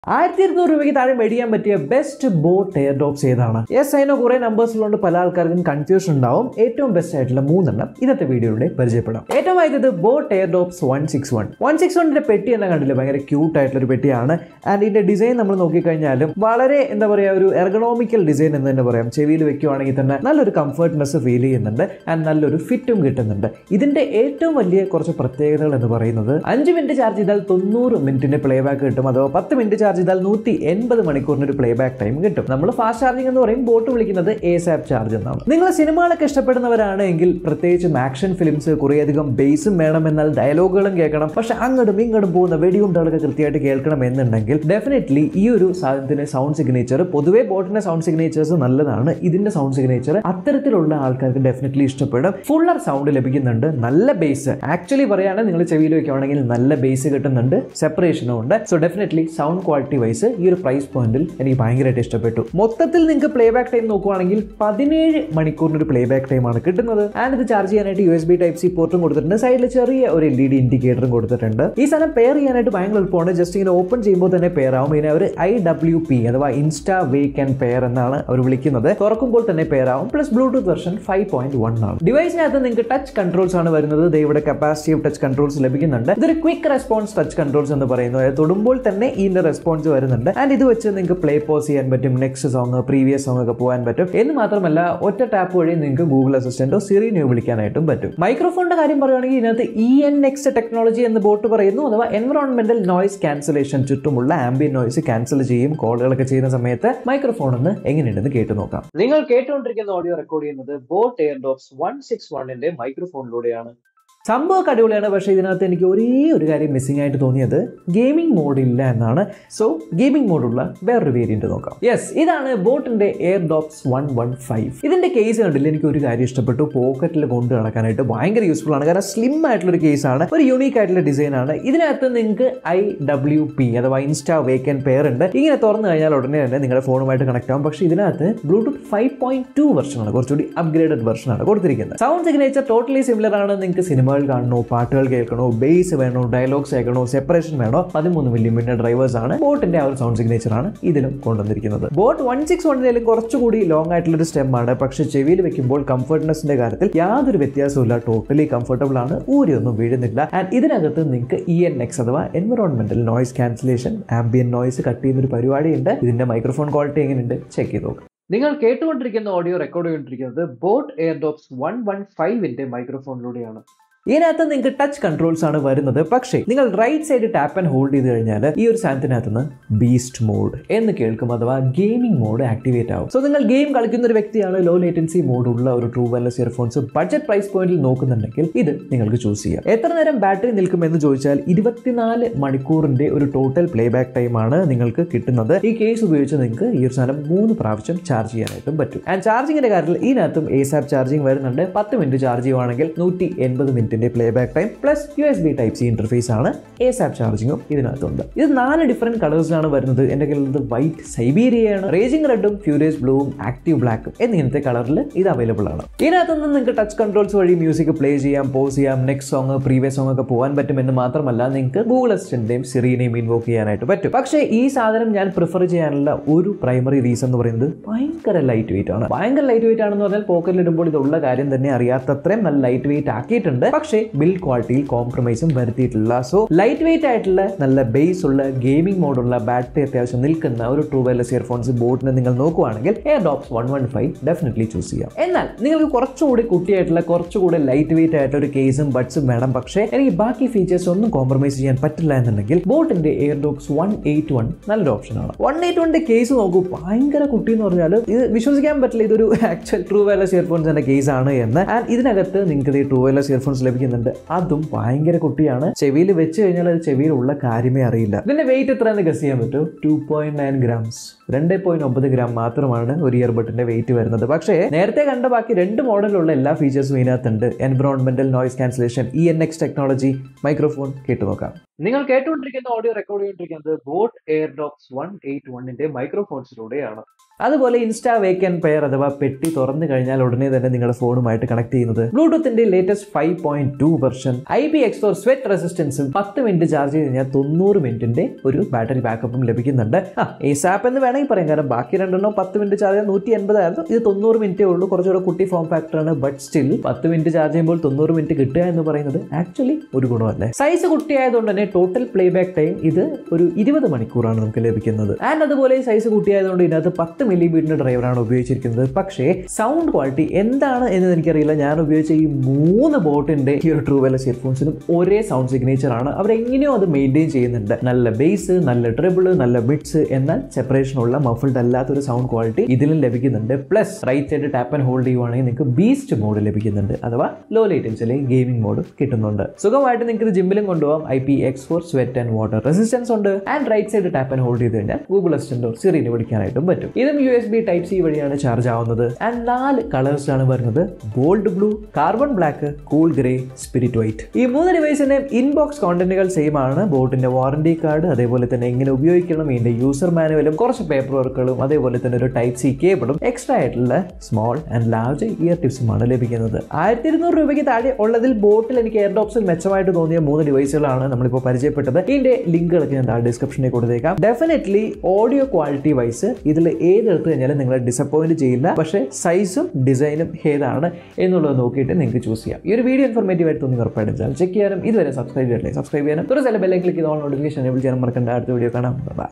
ആയിരത്തി ഇരുന്നൂറ് രൂപയ്ക്ക് താഴെ മേടിക്കാൻ പറ്റിയ ബെസ്റ്റ് ബോട്ട് എയർ ഡ്രോപ്സ് ഏതാണ് യെസ് അതിന് കുറെ നമ്പേഴ്സ് ഉള്ളതുകൊണ്ട് പല ആൾക്കാർക്കും കൺഫ്യൂഷൻ ഉണ്ടാവും ഏറ്റവും ബെസ്റ്റ് ആയിട്ടുള്ള മൂന്നെണ്ണം ഇന്നത്തെ വീഡിയോയിലൂടെ പരിചയപ്പെടാം ഏറ്റവും ആയത് boAt Airdopes one six one one six വണ്ണിന്റെ പെട്ടി തന്നെ കണ്ടില്ല ഭയങ്കര ക്യൂട്ട് ആയിട്ടുള്ള ഒരു പെട്ടിയാണ് ആൻഡ് ഇതിന്റെ ഡിസൈൻ നമ്മൾ നോക്കിക്കഴിഞ്ഞാലും വളരെ എന്താ പറയുക ഒരു എർഗണോമിക്കൽ ഡിസൈൻ എന്ന് തന്നെ പറയാം ചെവിയിൽ വെക്കുവാണെങ്കിൽ തന്നെ നല്ലൊരു കംഫർട്ട്നെസ് ഫീൽ ചെയ്യുന്നുണ്ട് ആൻഡ് നല്ലൊരു ഫിറ്റും കിട്ടുന്നുണ്ട് ഇതിന്റെ ഏറ്റവും വലിയ കുറച്ച് പ്രത്യേകതകൾ എന്ന് പറയുന്നത് അഞ്ച് മിനിറ്റ് ചാർജ് ചെയ്താൽ തൊണ്ണൂറ് മിനിറ്റിന്റെ പ്ലേ ബാക്ക് കിട്ടും അഥവാ പത്ത് മിനിറ്റ് ചാർജ് ചെയ്താൽ നൂറ്റി എൺപത് മണിക്കൂറിന് ഒരു പ്ലേ ബാക്ക് ടൈം കിട്ടും നമ്മൾ ഫാസ്റ്റ് ചാർജിംഗ് എന്ന് പറയും ബോട്ട് വിളിക്കുന്നത് എ സാപ്പ് ചാർജ് എന്നാണ് നിങ്ങൾ സിനിമകളൊക്കെ ഇഷ്ടപ്പെടുന്നവരാണ് എങ്കിൽ പ്രത്യേകിച്ചും ആക്ഷൻ ഫിലിംസ് കുറേയധികം ബേസും വേണം എന്നാൽ ഡയലോഗുകളും കേൾക്കണം പക്ഷെ അങ്ങോട്ടും ഇങ്ങോട്ടും പോകുന്ന വെടിയുണ്ടകളൊക്കെ കൃത്യമായിട്ട് കേൾക്കണം എന്നുണ്ടെങ്കിൽ ഡെഫിനറ്റ്ലി ഈ ഒരു സാധനത്തിന്റെ സൗണ്ട് സിഗ്നേച്ചർ പൊതുവേ ബോട്ടിന്റെ സൗണ്ട് സിഗ്നേച്ചേഴ്സ് നല്ലതാണ് ഇതിന്റെ സൗണ്ട് സിഗ്നേച്ചർ അത്തരത്തിലുള്ള ആൾക്കാർക്ക് ഡെഫിനറ്റ്ലി ഇഷ്ടപ്പെടും ഫുള്ളർ സൗണ്ട് ലഭിക്കുന്നുണ്ട് നല്ല ബേസ് ആക്ച്വലി പറയുകയാണെങ്കിൽ നിങ്ങൾ ചെവിയിൽ വെക്കുകയാണെങ്കിൽ നല്ല ബേസ് കിട്ടുന്നുണ്ട് സെപ്പറേഷനും ഉണ്ട് so definitely sound quality wise ഈ ഒരു പ്രൈസ് പോയിന്റിൽ എനിക്ക് ഭയങ്കരമായിട്ട് ഇഷ്ടപ്പെട്ടു മൊത്തത്തിൽ നിങ്ങൾക്ക് പ്ലേ ബാക്ക് ടൈം നോക്കുവാണെങ്കിൽ പതിനേഴ് മണിക്കൂറിന് ഒരു പ്ലേ ബാക്ക് ടൈം ആണ് കിട്ടുന്നത് ആൻഡ് ഇത് ചാർജ് ചെയ്യാനായിട്ട് U S B type C പോർട്ടും കൊടുത്തിട്ടുണ്ട് സൈഡിൽ ചെറിയ ഒരു എൽ ഇ ഡി ഇൻഡിക്കേറ്ററും കൊടുത്തിട്ടുണ്ട് ഈ സാധനം പെയർ ചെയ്യാനായിട്ട് ഭയങ്കര എളുപ്പമാണ് ജസ്റ്റ് ഇങ്ങനെ ഓപ്പൺ ചെയ്യുമ്പോൾ തന്നെ പെയർ ആവും ഇതിനെ അവർ ഐ ഡബ്ല്യു പി അഥവാ ഇൻസ്റ്റാ വേക്ക് ആൻഡ് പെയർ എന്നാണ് അവർ വിളിക്കുന്നത് തുറക്കുമ്പോൾ തന്നെ പെയർ ആവും plus Bluetooth version five point one ആണ് ഡിവൈസിനകത്ത് നിങ്ങൾക്ക് ടച്ച് കൺട്രോൾസ് ആണ് വരുന്നത് ദേ ഇവിടെ കപ്പാസിറ്റീവ് ടച്ച് കൺട്രോൾസ് ലഭിക്കുന്നുണ്ട് ഇതൊരു ക്വിക്ക് റെസ്പോൺസ് ടച്ച് കൺട്രോൾസ് എന്ന് പറയുന്നത് അതായത് തൊടുമ്പോൾ തന്നെ ഇതിന്റെ റെസ്പോൺസ് വരുന്നുണ്ട് ആൻഡ് ഇത് വെച്ച് നിങ്ങൾക്ക് പ്ലേ പോസ് ചെയ്യാൻ പറ്റും നെക്സ്റ്റ് സോങ് പ്രീവിയസ് സോങ് ഒക്കെ പോകാൻ പറ്റും എന്ന് മാത്രമല്ല ഒറ്റ ടാപ്പ് വഴി നിങ്ങൾക്ക് ഗൂഗിൾ അസിസ്റ്റന്റോ സിറിനെയോ വിളിക്കാനായിട്ടും പറ്റും മൈക്രോഫോണിന്റെ കാര്യം പറയുകയാണെങ്കിൽ ഇതിനകത്ത് ഇ എൻ എക്സ് ടെക്നോളജി എന്ന് ബോട്ട് പറയുന്നു അഥവാ എൻവറോൺമെന്റൽ നോയ്സ് ക്യാൻസലേഷൻ ചുറ്റുമുള്ള ആംബിയൻ നോയ്സ് ക്യാൻസൽ ചെയ്യും കോളുകളൊക്കെ ചെയ്യുന്ന സമയത്ത് മൈക്രോഫോൺ ഒന്ന് എങ്ങനെയുണ്ടെന്ന് കേട്ടു നോക്കാം നിങ്ങൾ കേട്ടുകൊണ്ടിരിക്കുന്ന ഓഡിയോ റെക്കോർഡ് ചെയ്യുന്നത് boAt Airdopes one six വണ്ണിന്റെ മൈക്രോഫോണിലൂടെയാണ് സംഭവം അടിപൊളിയാണ് പക്ഷേ ഇതിനകത്ത് എനിക്ക് ഒരേ ഒരു കാര്യം മിസ്സിംഗ് ആയിട്ട് തോന്നിയത് ഗെയിമിംഗ് മോഡ് ഇല്ല എന്നാണ് സോ ഗെയിമിംഗ് മോഡുള്ള വേറൊരു വേരിയന്റ് നോക്കാം യെസ് ഇതാണ് ബോട്ടിന്റെ Airdopes one one five ഇതിന്റെ കേസ് കണ്ടില്ല എനിക്ക് ഒരു കാര്യം ഇഷ്ടപ്പെട്ടു പോക്കറ്റിൽ കൊണ്ട് നടക്കാനായിട്ട് ഭയങ്കര യൂസ്ഫുൾ ആണ് കാരണം സ്ലിം ആയിട്ടുള്ള ഒരു കേസാണ് ഒരു യൂണീക്ക് ആയിട്ടുള്ള ഡിസൈൻ ആണ് ഇതിനകത്ത് നിങ്ങൾക്ക് ഐ ഡബ്ല്യു പി അഥവാ ഇൻസ്റ്റാ വേക്കൻ പെയർ ഉണ്ട് ഇങ്ങനെ തുറന്നു കഴിഞ്ഞാൽ ഉടനെ തന്നെ നിങ്ങളുടെ ഫോണുമായിട്ട് കണക്ട് ആവും പക്ഷേ ഇതിനകത്ത് ബ്ലൂടൂത്ത് ഫൈവ് പോയിന്റ് ടു വെർഷനാണ് കുറച്ചുകൂടി അപ്ഗ്രേഡഡ് വെർഷനാണ് കൊടുത്തിരിക്കുന്നത് സൗണ്ട് സിഗ്നേച്ചർ ടോട്ടലി സിമിലർ ആണ് നിങ്ങൾക്ക് സിനിമകൾ കാണണോ പാട്ടുകൾ കേൾക്കണോ ബേസ് വേണോ ഡയലോഗ്സ് കേൾക്കണോ സെപ്പറേഷൻ വേണോ പതിമൂന്ന് മില്ലിമീറ്റർ ഡ്രൈവേഴ്സ് ആണ് ബോട്ടിന്റെ ആ ഒരു സൗണ്ട് സിഗ്നേച്ചർ ആണ് ഇതിലും കൊണ്ടുവന്നിരിക്കുന്നത് ബോട്ട് വൺ സിക്സ് വണ്ണിലും കുറച്ചുകൂടി ലോങ് ആയിട്ടുള്ള ഒരു സ്റ്റെം ആണ് പക്ഷേ ചെവിയിൽ വെക്കുമ്പോൾ കംഫർട്ട്നെസിന്റെ കാര്യത്തിൽ യാതൊരു വ്യത്യാസമില്ല ടോട്ടലി കംഫർട്ടബിൾ ആണ് ഊരിയൊന്നും വീഴുന്നില്ല ആൻഡ് ഇതിനകത്ത് നിങ്ങൾക്ക് ഇ എൻ എക്സ് അഥവാ environmental noise cancellation ambient noise cut ചെയ്യുന്ന ഒരു പരിപാടിയുണ്ട് ഇതിന്റെ മൈക്രോഫോൺ ക്വാളിറ്റി എങ്ങനെയുണ്ട് ചെക്ക് ചെയ്ത് നോക്കാം നിങ്ങൾ കേട്ടുകൊണ്ടിരിക്കുന്ന ഓഡിയോ റെക്കോർഡ് ചെയ്തുകൊണ്ടിരിക്കുന്നത് boAt Airdopes one one ഫൈവിന്റെ മൈക്രോഫോണിലൂടെയാണ് ഇതിനകത്ത് നിങ്ങൾക്ക് ടച്ച് കൺട്രോൾസ് ആണ് വരുന്നത് പക്ഷേ നിങ്ങൾ right side tap and hold ചെയ്ത് കഴിഞ്ഞാൽ ഈ ഒരു സാധനത്തിനകത്ത് നിന്ന് ബീസ്റ്റ് മോഡ് എന്ന് കേൾക്കും അഥവാ ഗെയിമിംഗ് മോഡ് ആക്ടിവേറ്റ് ആവും സോ നിങ്ങൾ ഗെയിം കളിക്കുന്ന ഒരു വ്യക്തിയാണ് ലോ ലേറ്റൻസി മോഡ് ഉള്ള ഒരു true wireless earphones budget price പോയിന്റിൽ നോക്കുന്നുണ്ടെങ്കിൽ ഇത് നിങ്ങൾക്ക് ചൂസ് ചെയ്യാം എത്ര നേരം ബാറ്ററി നിൽക്കും എന്ന് ചോദിച്ചാൽ ഇരുപത്തിനാല് മണിക്കൂറിന്റെ ഒരു ടോട്ടൽ പ്ലേ ബാക്ക് ടൈം ആണ് നിങ്ങൾക്ക് കിട്ടുന്നത് ഈ കേസ് ഉപയോഗിച്ച് നിങ്ങൾക്ക് ഈ ഒരു സാധനം മൂന്ന് പ്രാവശ്യം ചാർജ് ചെയ്യാനായിട്ടും പറ്റും ആൻഡ് ചാർജിങ്ങിന്റെ കാര്യത്തിൽ ഇതിനകത്തും എസാപ്പ് ചാർജിങ് വരുന്നുണ്ട് പത്ത് മിനിറ്റ് ചാർജ് ചെയ്യുവാണെങ്കിൽ നൂറ്റി എൺപത് മിനിറ്റിന്റെ playback time plus U S B type C interface ആണ് എസാപ്പ് ചാർജിങ്ങും ഇതിനകത്തുണ്ട് ഇത് നാല് ഡിഫറെന്റ് കളേഴ്സിലാണ് വരുന്നത് എന്റെ കയ്യിലുള്ളത് വൈറ്റ് സൈബീരിയയാണ് റേജിംഗ് റെഡും ഫ്യൂരിയസ് ബ്ലൂവും ആക്റ്റീവ് ബ്ലാക്കും എന്നിങ്ങനത്തെ കളറിൽ ഇത് അവൈലബിൾ ആണ് ഇതിനകത്ത് നിന്ന് നിങ്ങൾക്ക് ടച്ച് കൺട്രോൾസ് വഴി മ്യൂസിക് പ്ലേ ചെയ്യാം പോസ് ചെയ്യാം നെക്സ്റ്റ് സോങ് പ്രീവിയസ് സോങ് ഒക്കെ പോകാൻ പറ്റുമെന്ന് മാത്രമല്ല നിങ്ങൾക്ക് ഗൂഗിൾ അസിസ്റ്റന്റെയും സിറീനെയും ഇൻവോക്ക് ചെയ്യാനായിട്ട് പറ്റും പക്ഷേ ഈ സാധനം ഞാൻ പ്രിഫർ ചെയ്യാനുള്ള ഒരു പ്രൈമറി റീസൺ എന്ന് പറയുന്നത് ഭയങ്കര ലൈറ്റ് വെയിറ്റ് ആണ് ഭയങ്കര ലൈറ്റ് വെയിറ്റ് ആണെന്ന് പറഞ്ഞാൽ പോക്കറ്റിൽ ഇടുമ്പോൾ ഇതുള്ള കാര്യം തന്നെ അറിയാത്തത്രയും നല്ല ലൈറ്റ് വെയിറ്റ് ആക്കിയിട്ടുണ്ട് പക്ഷേ ബിൽഡ് ക്വാളിറ്റിയിൽ കോംപ്രമൈസും വരുത്തിയിട്ടില്ല സോ ലൈറ്റ് വെയിറ്റ് ആയിട്ടുള്ള നല്ല ബേസ് ഉള്ള ഗെയിമിംഗ് മോഡുള്ള ബാറ്ററി അത്യാവശ്യം നിൽക്കുന്ന ഒരു ട്രൂ വയർലെസ് ഇയർഫോൺസ് ബോട്ടിനെ നിങ്ങൾ നോക്കുവാണെങ്കിൽ Airdopes one one five definitely choose ചെയ്യാം എന്നാൽ നിങ്ങൾക്ക് കുറച്ചുകൂടി കുട്ടിയായിട്ടുള്ള കുറച്ചുകൂടി ലൈറ്റ് വെയിറ്റ് ആയിട്ടുള്ള ഒരു കേസും ബഡ്സും വേണം പക്ഷേ എനിക്ക് ബാക്കി ഫീച്ചേഴ്സ് ഒന്നും കോംപ്രമൈസ് ചെയ്യാൻ പറ്റില്ല എന്നുണ്ടെങ്കിൽ ബോട്ടിന്റെ Airdopes one eight one നല്ലൊരു ഓപ്ഷനാണ് വൺ എയ്റ്റ് വണ്ണിന്റെ കേസ് നോക്കൂ ഭയങ്കര കുട്ടി എന്ന് പറഞ്ഞാൽ ഇത് വിശ്വസിക്കാൻ പറ്റില്ല ഇതൊരു ആക്ച്വൽ ട്രൂ വയർലെസ് ഇയർഫോൺസിന്റെ കേസ് ആണ് എന്ന് ആൻഡ് ഇതിനകത്ത് നിങ്ങൾക്ക് ഈ ട്രൂ വയർലെസ് ഇയർഫോൺസ് ലഭിക്കുന്നുണ്ട് അതും ഭയങ്കര കുട്ടിയാണ് ചെവിയിൽ വെച്ച് കഴിഞ്ഞാൽ അത് ചെവിയിലുള്ള കാര്യമേ അറിയില്ല ഇതിന്റെ വെയിറ്റ് എത്രയാണെന്ന് ഗസ് ചെയ്യാൻ പറ്റും ടു പോയിന്റ് നയൻ ഗ്രാംസ് രണ്ട് പോയിന്റ് ഒമ്പത് ഗ്രാം മാത്രമാണ് ഒരു ഇയർബഡിന്റെ വെയിറ്റ് വരുന്നത് പക്ഷേ നേരത്തെ കണ്ട ബാക്കി രണ്ട് മോഡലുള്ള എല്ലാ ഫീച്ചേഴ്സും ഇതിനകത്തുണ്ട് environmental noise cancellation E N X technology microphone കേട്ടു നോക്കാം നിങ്ങൾ കേട്ടുകൊണ്ടിരിക്കുന്ന ഓഡിയോ റെക്കോർഡ് ചെയ്തുകൊണ്ടിരിക്കുന്നത് ബോട്ട് എയർഡോപ്സ് വൺ എയ്റ്റ് വണ്ണിന്റെ മൈക്രോഫോൺസിലൂടെയാണ് അതുപോലെ ഇൻസ്റ്റാ വേക്കൻ പെയർ അഥവാ പെട്ടി തുറന്നു കഴിഞ്ഞാൽ ഉടനെ തന്നെ നിങ്ങളുടെ ഫോണുമായിട്ട് കണക്ട് ചെയ്യുന്നത് ബ്ലൂടൂത്തിന്റെ latest five point two version I P X four sweat റെസിസ്റ്റൻസും പത്ത് മിനിറ്റ് ചാർജ് ചെയ്ത് കഴിഞ്ഞാൽ തൊണ്ണൂറ് മിനിറ്റിന്റെ ഒരു ബാറ്ററി ബാക്കപ്പും ലഭിക്കുന്നുണ്ട് ആ ഏസാപ്പ് എന്ന് വേണമെങ്കിൽ പറയാം കാരണം ബാക്കി രണ്ടെണ്ണം പത്ത് മിനിറ്റ് ചാർജ് ചെയ്യാൻ നൂറ്റി എൺപതായിരുന്നു ഇത് തൊണ്ണൂറ് മിനിറ്റേ ഉള്ളൂ കുറച്ചുകൂടെ കുട്ടി ഫോം ഫാക്ടറാണ് ബട്ട് സ്റ്റിൽ പത്ത് മിനിറ്റ് ചാർജ് ചെയ്യുമ്പോൾ തൊണ്ണൂറ് മിനിറ്റ് കിട്ടുക എന്ന് പറയുന്നത് ആക്ച്വലി ഒരു ഗുണമല്ലേ സൈസ് കുട്ടിയായതുകൊണ്ട് തന്നെ ടോട്ടൽ പ്ലേ ബാക്ക് ടൈം ഇത് ഒരു ഇരുപത് മണിക്കൂറാണ് നമുക്ക് ലഭിക്കുന്നത് ആൻഡ് അതുപോലെ സൈസ് കുട്ടിയായതുകൊണ്ട് ഇതിനകത്ത് പത്ത് മില്ലിമീറ്ററിന്റെ ഡ്രൈവറാണ് ഉപയോഗിച്ചിരിക്കുന്നത് പക്ഷേ സൗണ്ട് ക്വാളിറ്റി എന്താണ് എന്ന് എനിക്കറിയില്ല ഞാൻ ഉപയോഗിച്ച ഈ മൂന്ന് ബോട്ടിന്റെ ഈ ഒരു ട്രൂ വയർലെസ് ഇയർഫോൺസിനും ഒരേ സൗണ്ട് സിഗ്നേച്ചർ ആണ് അവരെങ്ങനെയോ അത് മെയിൻറ്റെയിൻ ചെയ്യുന്നുണ്ട് നല്ല ബേസ് നല്ല ട്രിബിള് നല്ല ബിറ്റ്സ് എന്നാൽ സെപ്പറേഷൻ ഉള്ള മഫിൾഡ് അല്ലാത്തൊരു സൗണ്ട് ക്വാളിറ്റി ഇതിലും ലഭിക്കുന്നുണ്ട് plus right side tap and hold ചെയ്യുവാണെങ്കിൽ നിങ്ങൾക്ക് ബീസ്റ്റ് മോഡ് ലഭിക്കുന്നുണ്ട് അഥവാ ലോ ലേറ്റൻസ് അല്ലെങ്കിൽ ഗെയിമിംഗ് മോഡ് കിട്ടുന്നുണ്ട് സുഖമായിട്ട് നിങ്ങൾക്ക് ഇത് ജിമ്മിലും കൊണ്ടുപോകാം I P X four sweat and water resistance ഉണ്ട് and right side tap and hold ചെയ്ത് കഴിഞ്ഞാൽ ഗൂഗിൾ അസിസ്റ്റന്റോ സിറിനെ വിളിക്കാനായിട്ടും പറ്റും ഇതും U S B type C വഴിയാണ് ചാർജ് ആവുന്നത് ആൻഡ് നാല് കളേഴ്സ് ആണ് വരുന്നത് bold blue carbon black cool grey spirit white ഈ മൂന്ന് ഡിവൈസിന്റെ ഇൻബോക്സ് കോണ്ടന്റുകൾ സെയിം ആണ് ബോട്ടിന്റെ വാറന്റി കാർഡ് അതേപോലെ തന്നെ എങ്ങനെ ഉപയോഗിക്കണം ഇതിന്റെ യൂസർ മാനുവലും കുറച്ച് പേപ്പർ വർക്കുകളും അതേപോലെ തന്നെ ഒരു ടൈപ്പ് സി കേബിളും എക്സ്ട്രാ ആയിട്ടുള്ള സ്മോൾ ആൻഡ് ലാർജ് ഇയർ ടിപ്സുമാണ് ലഭിക്കുന്നത് ആയിരത്തി ഇരുന്നൂറ് രൂപയ്ക്ക് താഴെ ഉള്ളതിൽ ബോട്ടിൽ എനിക്ക് എയർഡോപ്സിൽ മെച്ചമായിട്ട് തോന്നിയ മൂന്ന് ഡിവൈസുകളാണ് നമ്മളിപ്പോൾ പരിചയപ്പെട്ടത് ഇതിന്റെ ലിങ്കുകളൊക്കെ ഞാൻ താഴെ ഡിസ്ക്രിപ്ഷനിൽ കൊടുത്തേക്കാം ഡെഫിനറ്റ്ലി ഓഡിയോ ക്വാളിറ്റി വൈസ് ഇതിൽ ഏതെടുത്ത് കഴിഞ്ഞാലും നിങ്ങളെ ഡിസപ്പോയിന്റ് ചെയ്യില്ല പക്ഷേ സൈസും ഡിസൈനും ഏതാണ് എന്നുള്ളത് നോക്കിയിട്ട് നിങ്ങൾക്ക് ചൂസ് ചെയ്യാം ഈ ഒരു വീഡിയോ ഇൻഫോർമേറ്റീവ് ആയിട്ട് തോന്നി ഉറപ്പായിട്ടും ചെക്ക് ചെയ്യാനും ഇതുവരെ സബ്സ്ക്രൈബ് ചെയ്യല്ലേ സബ്സ്ക്രൈബ് ചെയ്യാനും ഒരു ചില ബെല്ലെ ക്ലിക്ക് ചെയ്ത് ഓൺ നോട്ടിഫിക്കേഷൻ എനേബിൾ ചെയ്യാൻ മറക്കണ്ട അടുത്ത വീഡിയോ കാണാം ബൈ